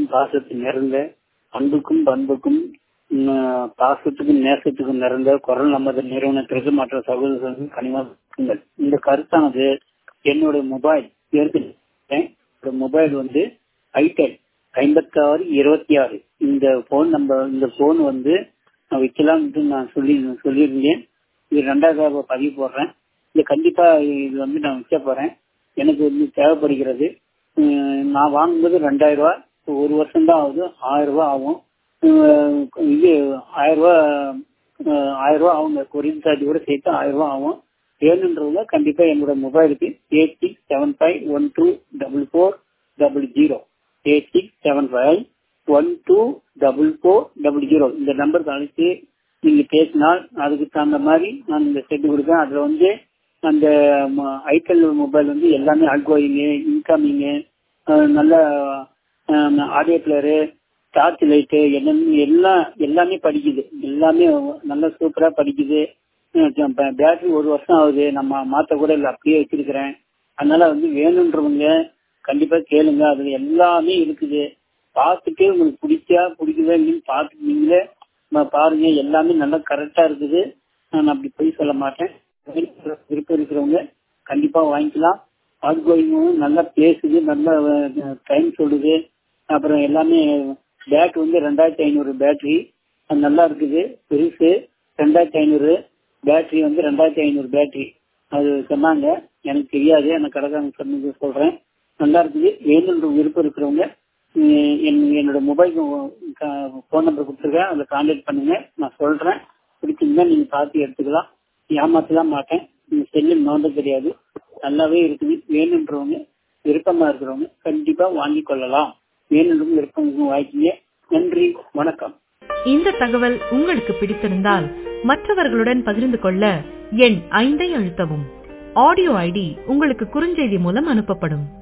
பாசத்துக்கும் பாசத்துக்கு நிறைந்த அன்புக்கும் பண்புக்கும் உம், பாசத்துக்கும் நேசத்துக்கும் நிறைந்த குரல் நமது நிறுவனத்திற்கு மற்ற சகோதரர்களுக்கு கனிவாக இந்த கருத்தானது என்னுடைய மொபைல் ஏற்கனவே மொபைல் வந்து ஐடெல் ஐம்பத்தி ஆறு இருபத்தி ஆறு இந்த போன் நம்பர் இந்த போன் வந்து நான் வைக்கலாம்னு நான் சொல்லி சொல்லியிருந்தேன் இது ரெண்டாவது பதிவு போடுறேன் இது கண்டிப்பா இது வந்து நான் வைக்க போறேன் எனக்கு வந்து தேவைப்படுகிறது உம், நான் வாங்கும்போது ரெண்டாயிரம் ரூபாய் இப்போ ஒரு வருஷம் தான் ஆகுது ஆயிரம் ரூபாய் ஆகும் உம், இது ஆயிரம் ரூபாய் அஹ், ஆயிரம் ரூபாய் ஆகுங்க கொரியன் சார்ஜ் கூட சேர்த்து ஆயிரம் ரூபாய் ஆகும் வேணுன்றவங்க கண்டிப்பா என்னோட மொபைலுக்கு eight six seven five one two double four double zero eight six seven five one two double four double zero இந்த நம்பருக்கு அழைச்சு நீங்க பேசினால் அதுக்கு தகுந்த மாதிரி நான் இந்த செட் கொடுப்பேன் அதுல வந்து அந்த ஐட்டல் மொபைல் வந்து எல்லாமே அல்கோயிங்கு இன்கமிங்கு நல்ல ஆடியோ பிளேயரு டார்ச் லைட்டு என்னென்ன எல்லாம் எல்லாமே படிக்குது எல்லாமே நல்லா சூப்பரா படிக்குது பேட்டரி ஒரு வருஷம் ஆகுது நம்ம மாத்த கூட இல்லை அப்படியே வச்சிருக்கிறேன் அதனால வந்து வேணுன்றவங்க கண்டிப்பா கேளுங்க அதுல எல்லாமே இருக்குது பார்த்துட்டு உங்களுக்கு பிடிச்சா பிடிக்குதா இல்லைன்னு பார்த்துட்டு நீங்களே ம- பாருங்க எல்லாமே நல்லா கரெக்டா இருக்குது நான் அப்படி போய் சொல்ல மாட்டேன் விருப்பம் இருக்கிறவங்க கண்டிப்பா வாங்கிக்கலாம் அவுட் கோயிங்கும் நல்லா பேசுது நல்லா டைம் சொல்லுது அப்புறம் எல்லாமே பேட் வந்து ரெண்டாயிரத்தி ஐநூறு பேட்டரி அது நல்லா இருக்குது பெருசு ரெண்டாயிரத்தி ஐநூறு பேட்டரி வந்து ரெண்டாயிரத்தி ஐநூறு பேட்டரி அது சொன்னாங்க எனக்கு தெரியாது எனக்கு கடைக்காரங்க சொன்னது சொல்றேன் நல்லா இருக்குது வேணுன்ற விருப்பம் இருக்கிறவங்க உம், என்- என்னோட மொபைல் போன் நம்பர் கொடுத்துருக்கேன் அதில் கான்டாக்ட் பண்ணுங்க நான் சொல்றேன் பிடிச்சிருந்தா நீங்க பார்த்து எடுத்துக்கலாம் ஏமாத்தலாம் மாட்டேன் நீங்க செல்லில் நோண்ட தெரியாது நல்லாவே இருக்குது வேணுன்றவங்க விருப்பமா இருக்கிறவங்க கண்டிப்பா வாங்கிக் கொள்ளலாம் வேணுன்றவங்க விருப்பம் வாங்கிக்கங்க நன்றி வணக்கம் இந்த தகவல் உங்களுக்கு பிடித்திருந்தால் மற்றவர்களுடன் பகிர்ந்து கொள்ள எண் ஐந்தை அழுத்தவும் ஆடியோ ஐடி உங்களுக்கு குறுஞ்செய்தி மூலம் அனுப்பப்படும்